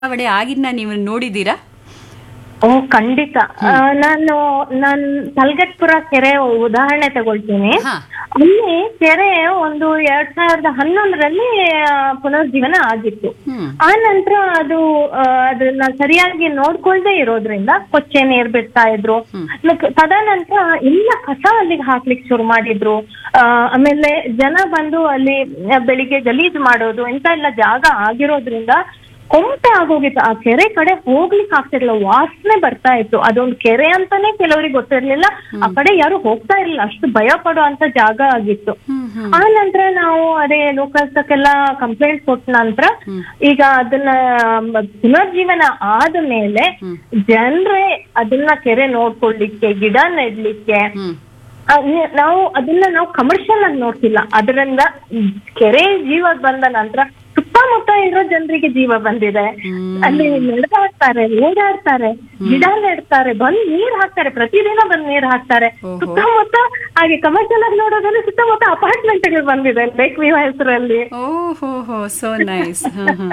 ಬದಲಾವಣೆ ಆಗಿದ್ನ ನೀವು ನೋಡಿದ್ದೀರಾ ಓ ಖಂಡಿತ ಆ, ನಾನು ನಾನ್ ತಲ್ಗಟ್ಪುರ ಕೆರೆ ಉದಾಹರಣೆ ತಗೊಳ್ತೀನಿ ಹಾ. ಅಲ್ಲಿ ಕೆರೆ ಒಂದು ಎರಡ್ ಸಾವಿರದ ಹನ್ನೊಂದರಲ್ಲಿ ಆ, ಪುನರುಜ್ಜೀವನ ಆಗಿತ್ತು ಹ್ಮ್ ಆ ನಂತರ ಅದು ಆ, ಅದನ್ನ ಸರಿಯಾಗಿ ನೋಡ್ಕೊಳ್ದೇ ಇರೋದ್ರಿಂದ ಕೊಚ್ಚೆ ನೀರ್ ಬಿಡ್ತಾ ಇದ್ರು ಮತ್ತ್ ತದನಂತರ ಎಲ್ಲ ಕಸ ಅಲ್ಲಿಗೆ ಹಾಕ್ಲಿಕ್ಕೆ ಶುರು ಮಾಡಿದ್ರು ಆ, ಆಮೇಲೆ ಜನ ಬಂದು ಅಲ್ಲಿ ಬೆಳಿಗ್ಗೆ ಗಲೀಜ್ ಮಾಡೋದು ಇಂತ ಎಲ್ಲ ಜಾಗ ಆಗಿರೋದ್ರಿಂದ ಕೊಂಟೆ ಆಗೋಗಿತ್ತು ಆ ಕೆರೆ ಕಡೆ ಹೋಗ್ಲಿಕ್ಕೆ ಆಗ್ತಿರ್ಲಿಲ್ಲ ವಾಸನೆ ಬರ್ತಾ ಇತ್ತು ಅದೊಂದು ಕೆರೆ ಅಂತಾನೆ ಕೆಲವರಿಗೆ ಗೊತ್ತಿರ್ಲಿಲ್ಲ ಆ ಕಡೆ ಯಾರು ಹೋಗ್ತಾ ಇರ್ಲಿಲ್ಲ ಅಷ್ಟು ಭಯ ಪಡೋ ಅಂತ ಜಾಗ ಆಗಿತ್ತು ಹ್ಮ್ ಹ್ಮ್ ಆ ನಂತರ ನಾವು ಅದೇ ಲೋಕಾಯುಕ್ತಕ್ಕೆಲ್ಲ ಕಂಪ್ಲೇಂಟ್ ಕೊಟ್ಟ ನಂತರ ಈಗ ಅದನ್ನ ಮ- ಪುನರ್ಜೀವನ ಆದ ಮೇಲೆ ಜನರೇ ಅದನ್ನ ಕೆರೆ ನೋಡ್ಕೊಳ್ಲಿಕ್ಕೆ ಗಿಡ ನೆಡ್ಲಿಕ್ಕೆ ಹ್ಮ್ ಆ, ನಿ- ನಾವು ಅದನ್ನ ನಾವು ಕಮರ್ಷಿಯಲ್ ಆಗಿ ನೋಡ್ತಿಲ್ಲ ಅದರಿಂದ ಕೆರೆ ಜೀವ ಬಂದ ನಂತರ ಸುತ್ತಮುತ್ತ ಇರೋ ಜನರಿಗೆ ಜೀವ ಬಂದಿದೆ ಅಲ್ಲಿ ನಡೆದಾಡ್ತಾರೆ ಓಡಾಡ್ತಾರೆ ಗಿಡ ನೆಡ್ತಾರೆ ಬಂದ್ ನೀರ್ ಹಾಕ್ತಾರೆ ಪ್ರತಿದಿನ ಬಂದ್ ನೀರ್ ಹಾಕ್ತಾರೆ ಓಹೋ. ಸುತ್ತಮುತ್ತ ಹಾಗೆ ಕಮರ್ಷಿಯಲ್ ಆಗಿ ನೋಡೋದ್ರೆ ಸುತ್ತಮುತ್ತ ಅಪಾರ್ಟ್ಮೆಂಟ್ ಗಳು ಬಂದಿದೆ ಲೇಕ್ ವ್ಯೂ ಹೆಸರಲ್ಲಿ ಓಹೋ ಹೋ ಸೋ ನೈಸ್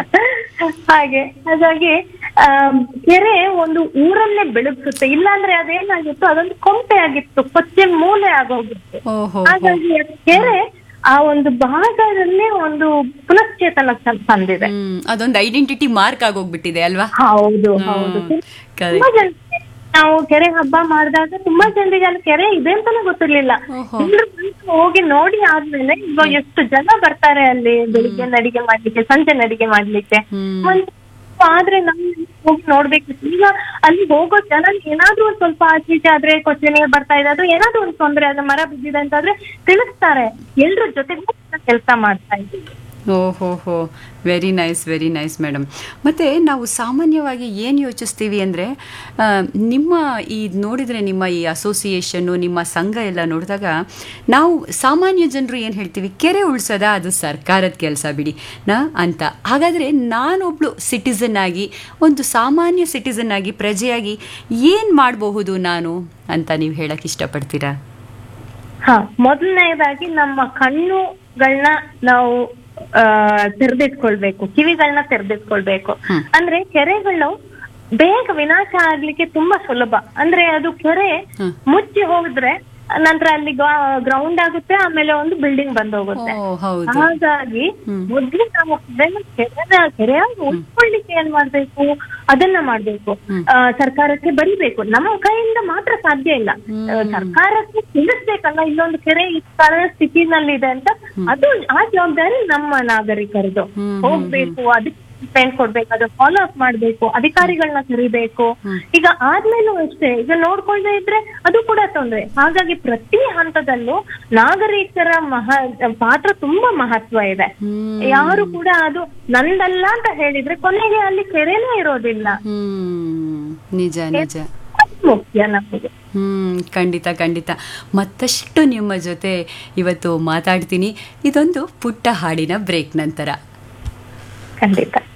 ಹಾಗೆ ಹಾಗಾಗಿ ಆಮ್, ಕೆರೆ ಒಂದು ಊರನ್ನೇ ಬೆಳಗ್ಸುತ್ತೆ ಇಲ್ಲಾಂದ್ರೆ ಅದೇನಾಗಿತ್ತು ಅದೊಂದು ಕೊಂಪೆ ಆಗಿತ್ತು ಕೊಚ್ಚೆ ಮೂಲೆ ಆಗೋಗಿತ್ತು ಓಹೋ ಹಾಗಾಗಿ ಅದು ಕೆರೆ ಆ ಒಂದು ಭಾಗದಲ್ಲೇ ಒಂದು ಪುನಶ್ಚೇತನ ತ- ತಂದಿದೆ ಹ್ಮ್ ಅದೊಂದು ಐಡೆಂಟಿಟಿ ಮಾರ್ಕ್ ಆಗೋಗ್ಬಿಟ್ಟಿದೆ ಅಲ್ವಾ ಹೌದು ಹೌದು ಹ್ಮ್, correct. ತುಂಬಾ ಜನರಿಗೆ ನಾವು ಕೆರೆ ಹಬ್ಬ ಮಾಡಿದಾಗ ತುಂಬಾ ಜನರಿಗೆ ಅಲ್ಲಿ ಕೆರೆ ಇದೆ ಅಂತಾನೆ ಗೊತ್ತಿರ್ಲಿಲ್ಲ ಓಹೋ. ಎಲ್ರು ಬಂದು ಹೋಗಿ ನೋಡಿ ಆದ್ಮೇಲೆ ಇವಾಗ ಎಷ್ಟು ಜನ ಬರ್ತಾರೆ ಅಲ್ಲಿ ಬೆಳಿಗ್ಗೆ ನಡಿಗೆ ಮಾಡ್ಲಿಕ್ಕೆ ಸಂಜೆ ನಡಿಗೆ ಮಾಡ್ಲಿಕ್ಕೆ ಹ್ಮ್. ಒಂದು ಆದ್ರೆ ನಾವು ಹೋಗಿ ನೋಡ್ಬೇಕು ಈಗ ಅಲ್ಲಿ ಹೋಗೋ ಜನ ಏನಾದ್ರೂ ಒಂದ್ ಸ್ವಲ್ಪ ಆಚೆ ಈಚೆ ಆದ್ರೆ ಕೊಚ್ಚೆ ನೀರ್ ಬರ್ತಾ ಇದೆ ಅದು ಏನಾದ್ರೂ ಒಂದ್ ತೊಂದ್ರೆ ಅದು ಮರ ಬಿದ್ದಿದೆ ಅಂತಾದ್ರೆ ತಿಳಿಸ್ತಾರೆ ಎಲ್ರ ಜೊತೆಗೆ ಕೆಲಸ ಮಾಡ್ತಾ ಇದ್ದೀವಿ ಓಹೋ ಹೋ very nice very nice madam ಮತ್ತು ನಾವು ಸಾಮಾನ್ಯವಾಗಿ ಏನು ಯೋಚಿಸ್ತೀವಿ ಅಂದರೆ ನಿಮ್ಮ ಈ ನೋಡಿದರೆ ನಿಮ್ಮ ಈ ಅಸೋಸಿಯೇಷನ್ನು ನಿಮ್ಮ ಸಂಘ ಎಲ್ಲ ನೋಡಿದಾಗ ನಾವು ಸಾಮಾನ್ಯ ಜನರು ಏನು ಹೇಳ್ತೀವಿ ಕೆರೆ ಉಳಿಸೋದ ಅದು ಸರ್ಕಾರದ ಕೆಲಸ ಬಿಡಿ ನಾ ಅಂತ ಹಾಗಾದರೆ ನಾನೊಬ್ಳು ಸಿಟಿಸನ್ ಆಗಿ ಒಂದು ಸಾಮಾನ್ಯ ಸಿಟಿಸನ್ ಆಗಿ ಪ್ರಜೆಯಾಗಿ ಏನು ಮಾಡಬಹುದು ನಾನು ಅಂತ ನೀವು ಹೇಳಕ್ಕೆ ಇಷ್ಟಪಡ್ತೀರಾ ಹಾ ಮೊದಲನೇದಾಗಿ ನಮ್ಮ ಕಣ್ಣುಗಳನ್ನ ನಾವು ಆ ತೆರೆದಿಟ್ಕೊಳ್ಬೇಕು ಕಿವಿಗಳನ್ನ ತೆರೆದಿಟ್ಕೊಳ್ಬೇಕು ಹ್ಮ್. ಅಂದ್ರೆ ಕೆರೆಗಳು ಬೇಗ ವಿನಾಶ ಆಗ್ಲಿಕ್ಕೆ ತುಂಬಾ ಸುಲಭ ಅಂದ್ರೆ ಅದು ಕೆರೆ ಹ್ಮ್. ಮುಚ್ಚಿ ಹೋಗಿದ್ರೆ ನಂತರ ಅಲ್ಲಿ ಗ್ರೌಂಡ್ ಆಗುತ್ತೆ ಆಮೇಲೆ ಒಂದು ಬಿಲ್ಡಿಂಗ್ ಬಂದ್ ಹೋಗುತ್ತೆ ಓ ಹೌದು ಹಾಗಾಗಿ ಹ್ಮ್. ಮೊದ್ಲು ನಾವು ಕೆರೆನ ಕೆರೆನ ಕೆರೆಯಾಗಿ ಉಳ್ಕೊಳ್ಳಿಕ್ಕೆ ಏನ್ ಮಾಡ್ಬೇಕು ಅದನ್ನ ಮಾಡ್ಬೇಕು ಹ್ಮ್. ಆ, ಸರ್ಕಾರಕ್ಕೆ ಬರಿಬೇಕು ನಮ್ಮ ಕೈಯಿಂದ ಮಾತ್ರ ಸಾಧ್ಯ ಇಲ್ಲ ಹ್ಮ್. ಆ, ಸರ್ಕಾರಕ್ಕೆ ತಿಳಿಸ್ಬೇಕಲ್ಲ ಇಲ್ಲೊಂದು ಕೆರೆ ಈ ತರ ಸ್ಥಿತಿನಲ್ಲಿ ಇದೆ ಅಂತ ಅದು ಆ ಜವಾಬ್ದಾರಿ ನಮ್ಮ ನಾಗರಿಕರದು ಹ್ಮ್, ಹೋಗ್ಬೇಕು ಅದಕ್ಕೆ ಕಂಪ್ಲೇಂಟ್ ಕೊಡ್ಬೇಕು ಅದು ಫಾಲೋ ಅಪ್ ಮಾಡ್ಬೇಕು ಅಧಿಕಾರಿಗಳನ್ನ ಕರಿಬೇಕು ಹ್ಮ್. ಈಗ ಆದ್ಮೇಲೂ ಅಷ್ಟೇ ಈಗ ನೋಡ್ಕೊಳ್ದೇ ಇದ್ರೆ ಅದು ಕೂಡ ತೊಂದ್ರೆ ಹಾಗಾಗಿ ಪ್ರತಿ ಹಂತದಲ್ಲೂ ನಾಗರಿಕರ ಮಹ ಪಾತ್ರ ತುಂಬಾ ಮಹತ್ವ ಇದೆ ಹ್ಮ್. ಯಾರು ಕೂಡ ಅದು ನಂದಲ್ಲ ಅಂತ ಹೇಳಿದ್ರೆ ಕೊನೆಗೆ ಅಲ್ಲಿ ಕೆರೆನೇ ಇರೋದಿಲ್ಲ ಹ್ಮ್ ನಿಜ ನಿಜ ಅದು ಮುಖ್ಯ ನಮಗೆ ಹ್ಮ್ ಖಂಡಿತ ಖಂಡಿತ ಮತ್ತಷ್ಟು ನಿಮ್ಮ ಜೊತೆ ಇವತ್ತು ಮಾತಾಡ್ತೀನಿ ಇದೊಂದು ಪುಟ್ಟ ಹಾಡಿನ ಬ್ರೇಕ್ ನಂತರ ಖಂಡಿತ